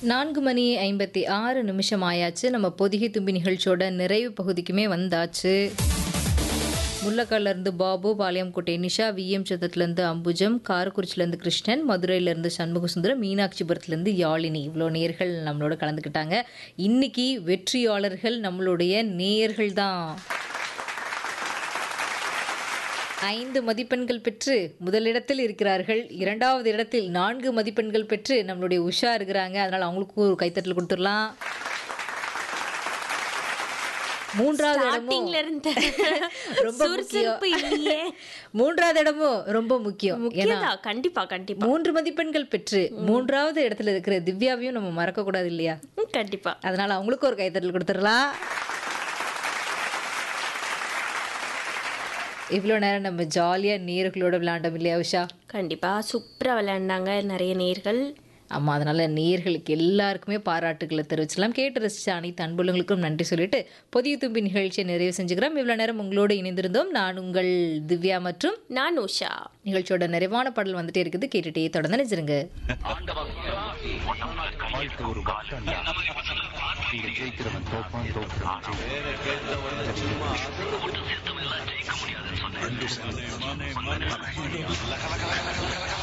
நான்கு மணி ஐம்பத்தி ஆறு நிமிஷம் ஆயாச்சு நம்ம பொதிகை தும்பி நிகழ்ச்சியோட நிறைவு பகுதிக்குமே வந்தாச்சு முள்ளக்கால்லேருந்து பாபு பாளையங்கோட்டை நிஷா விஎம் சத்தத்துலேருந்து அம்புஜம் காரக்குறிச்சிலேருந்து கிருஷ்ணன் மதுரையிலேருந்து சண்முகசுந்தரம் மீனாட்சிபுரத்துலேருந்து யாழினி இவ்வளோ நேர்கள் நம்மளோட கலந்துக்கிட்டாங்க இன்னைக்கு வெற்றியாளர்கள் நம்மளுடைய நேயர்கள் தான் ஐந்து மதிப்பெண்கள் பெற்று முதலிடத்தில் இருக்கிறார்கள் இரண்டாவது இடத்தில் நான்கு மதிப்பெண்கள் பெற்று நம்மளுடைய உஷா இருக்கிறாங்க அதனால அவங்களுக்கும் ஒரு கைத்தட்டல் கொடுத்துடலாம் மூன்றாவது இடமும் ஸ்டார்டிங்ல இருந்த ரொம்ப முக்கியம் சுறுசுறுப்பு இல்லையே மூன்றாவது இடமும் ரொம்ப முக்கியம் ஏன்னா முக்கியதா கண்டிப்பா கண்டிப்பா மூன்று மதிப்பெண்கள் பெற்று மூன்றாவது இடத்துல இருக்கிற திவ்யாவையும் நம்ம மறக்க கூடாது இல்லையா ம், கண்டிப்பா அதனால அவங்களுக்கும் ஒரு கைத்தட்டல் கொடுத்துடலாம் இவ்வளோ நேரம் நம்ம ஜாலியாக நேர்களோட விளையாண்டோம் இல்லையா உஷா கண்டிப்பா சூப்பரா விளையாண்டாங்க நிறைய நேர்கள் ஆமா அதனால நேர்களுக்கு எல்லாருக்குமே பாராட்டுகளை தெரிவிச்சலாம் கேட்டு ரசிச்ச அனைத்து அன்புள்ளங்களுக்கும் நன்றி சொல்லிட்டு பொதிய தும்பி நிகழ்ச்சியை நிறைவு செஞ்சுக்கிறோம் இவ்வளோ நேரம் உங்களோடு இணைந்திருந்தோம் நான் உங்கள் திவ்யா மற்றும் நான் உஷா நிகழ்ச்சியோட நிறைவான பாடல் வந்துட்டே இருக்குது கேட்டுட்டே தொடர்ந்து நினைச்சிருங்க வாழ்க்கை ஒரு பஸ் ஸ்டாண்டா இங்க ஜெயிக்கிறவன் தோப்பான் தோற்கிறவன் ஜெயிப்பான்.